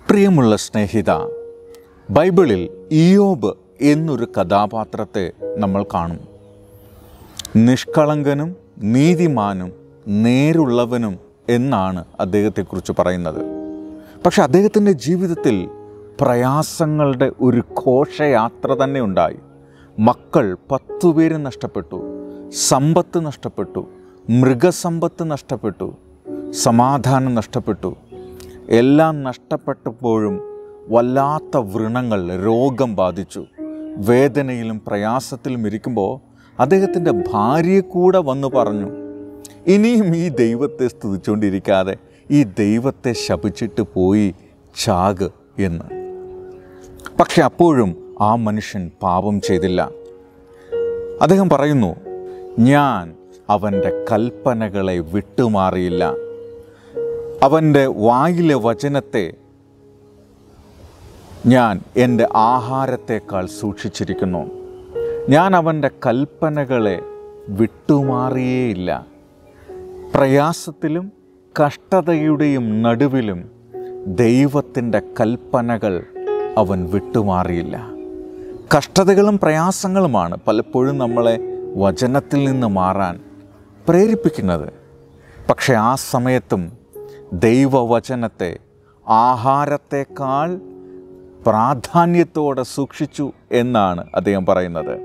പ്രിയമുള്ള സ്നേഹിത ബൈബിളിൽ ഇയോബ് എന്നൊരു കഥാപാത്രത്തെ നമ്മൾ കാണും നിഷ്കളങ്കനും നീതിമാനും നേരുള്ളവനും എന്നാണ് അദ്ദേഹത്തെക്കുറിച്ച് പറയുന്നത് പക്ഷെ അദ്ദേഹത്തിൻ്റെ ജീവിതത്തിൽ പ്രയാസങ്ങളുടെ ഒരു ഘോഷയാത്ര തന്നെ ഉണ്ടായി മക്കൾ പത്തു പേര് നഷ്ടപ്പെട്ടു സമ്പത്ത് നഷ്ടപ്പെട്ടു മൃഗസമ്പത്ത് നഷ്ടപ്പെട്ടു സമാധാനം നഷ്ടപ്പെട്ടു എല്ലാം നഷ്ടപ്പെട്ടപ്പോഴും വല്ലാത്ത വ്രണങ്ങൾ രോഗം ബാധിച്ചു വേദനയിലും പ്രയാസത്തിലും ഇരിക്കുമ്പോൾ അദ്ദേഹത്തിൻ്റെ ഭാര്യ കൂടെ വന്ന് പറഞ്ഞു ഇനിയും ഈ ദൈവത്തെ സ്തുതിച്ചുകൊണ്ടിരിക്കാതെ ഈ ദൈവത്തെ ശപിച്ചിട്ട് പോയി ചാക് എന്ന് പക്ഷെ അപ്പോഴും ആ മനുഷ്യൻ പാപം ചെയ്തില്ല അദ്ദേഹം പറയുന്നു ഞാൻ അവൻ്റെ കൽപ്പനകളെ വിട്ടുമാറിയില്ല അവൻ്റെ വായിലെ വചനത്തെ ഞാൻ എൻ്റെ ആഹാരത്തേക്കാൾ സൂക്ഷിച്ചിരിക്കുന്നു ഞാൻ അവൻ്റെ കൽപ്പനകളെ വിട്ടുമാറിയേയില്ല പ്രയാസത്തിലും കഷ്ടതയുടെയും നടുവിലും ദൈവത്തിൻ്റെ കൽപ്പനകൾ അവൻ വിട്ടുമാറിയില്ല കഷ്ടതകളും പ്രയാസങ്ങളുമാണ് പലപ്പോഴും നമ്മളെ വചനത്തിൽ നിന്ന് മാറാൻ പ്രേരിപ്പിക്കുന്നത് പക്ഷെ ആ സമയത്തും ദൈവവചനത്തെ ആഹാരത്തേക്കാൾ പ്രാധാന്യത്തോടെ സൂക്ഷിച്ചു എന്നാണ് അദ്ദേഹം പറയുന്നത്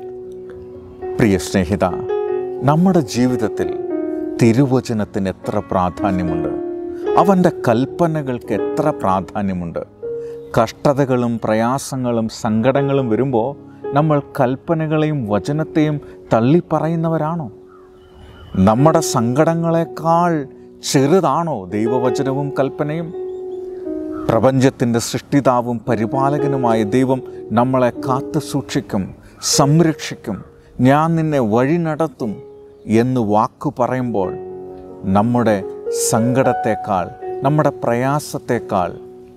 പ്രിയ സ്നേഹിത നമ്മുടെ ജീവിതത്തിൽ തിരുവചനത്തിന് എത്ര പ്രാധാന്യമുണ്ട് അവൻ്റെ കൽപ്പനകൾക്ക് എത്ര പ്രാധാന്യമുണ്ട് കഷ്ടതകളും പ്രയാസങ്ങളും സങ്കടങ്ങളും വരുമ്പോൾ നമ്മൾ കൽപ്പനകളെയും വചനത്തെയും തള്ളിപ്പറയുന്നവരാണോ നമ്മുടെ സങ്കടങ്ങളെക്കാൾ ചെറുതാണോ ദൈവവചനവും കൽപ്പനയും പ്രപഞ്ചത്തിൻ്റെ സൃഷ്ടിതാവും പരിപാലകനുമായ ദൈവം നമ്മളെ കാത്തു സൂക്ഷിക്കും സംരക്ഷിക്കും ഞാൻ നിന്നെ വഴി നടത്തും എന്ന് വാക്കു പറയുമ്പോൾ നമ്മുടെ സങ്കടത്തേക്കാൾ നമ്മുടെ പ്രയാസത്തേക്കാൾ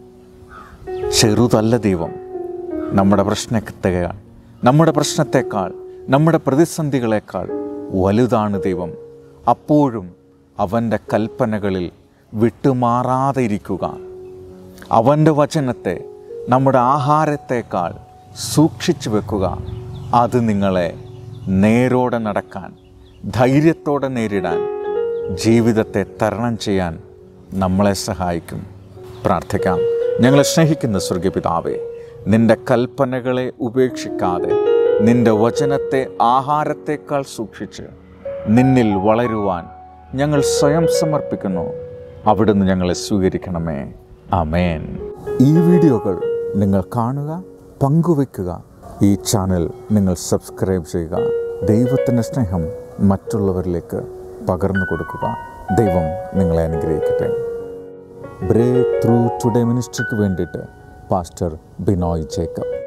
ചെറുതല്ല ദൈവം നമ്മുടെ പ്രശ്നത്തെക്കാൾ നമ്മുടെ പ്രശ്നത്തെക്കാൾ നമ്മുടെ പ്രതിസന്ധികളെക്കാൾ വലുതാണ് ദൈവം അപ്പോഴും അവൻ്റെ കൽപ്പനകളിൽ വിട്ടുമാറാതെ ഇരിക്കുക അവൻ്റെ വചനത്തെ നമ്മുടെ ആഹാരത്തേക്കാൾ സൂക്ഷിച്ചു വെക്കുക അത് നിങ്ങളെ നേരോടെ നടക്കാൻ ധൈര്യത്തോടെ നേരിടാൻ ജീവിതത്തെ തരണം ചെയ്യാൻ നമ്മളെ സഹായിക്കും പ്രാർത്ഥിക്കാം ഞങ്ങളെ സ്നേഹിക്കുന്ന സ്വർഗപിതാവേ നിന്റെ കൽപ്പനകളെ ഉപേക്ഷിക്കാതെ നിന്റെ വചനത്തെ ആഹാരത്തേക്കാൾ സൂക്ഷിച്ച് നിന്നിൽ വളരുവാൻ ഞങ്ങൾ സ്വയം സമർപ്പിക്കുന്നു അവിടുന്ന് ഞങ്ങളെ സ്വീകരിക്കണമേ അമേൻ ഈ വീഡിയോകൾ നിങ്ങൾ കാണുക പങ്കുവയ്ക്കുക ഈ ചാനൽ നിങ്ങൾ സബ്സ്ക്രൈബ് ചെയ്യുക ദൈവത്തിൻ്റെ സ്നേഹം മറ്റുള്ളവരിലേക്ക് പകർന്നു കൊടുക്കുക ദൈവം നിങ്ങളെ അനുഗ്രഹിക്കട്ടെ ബ്രേക്ക് ത്രൂ ടുഡേ മിനിസ്ട്രിക്ക് വേണ്ടിയിട്ട് പാസ്റ്റർ ബിനോയ് ജേക്കബ്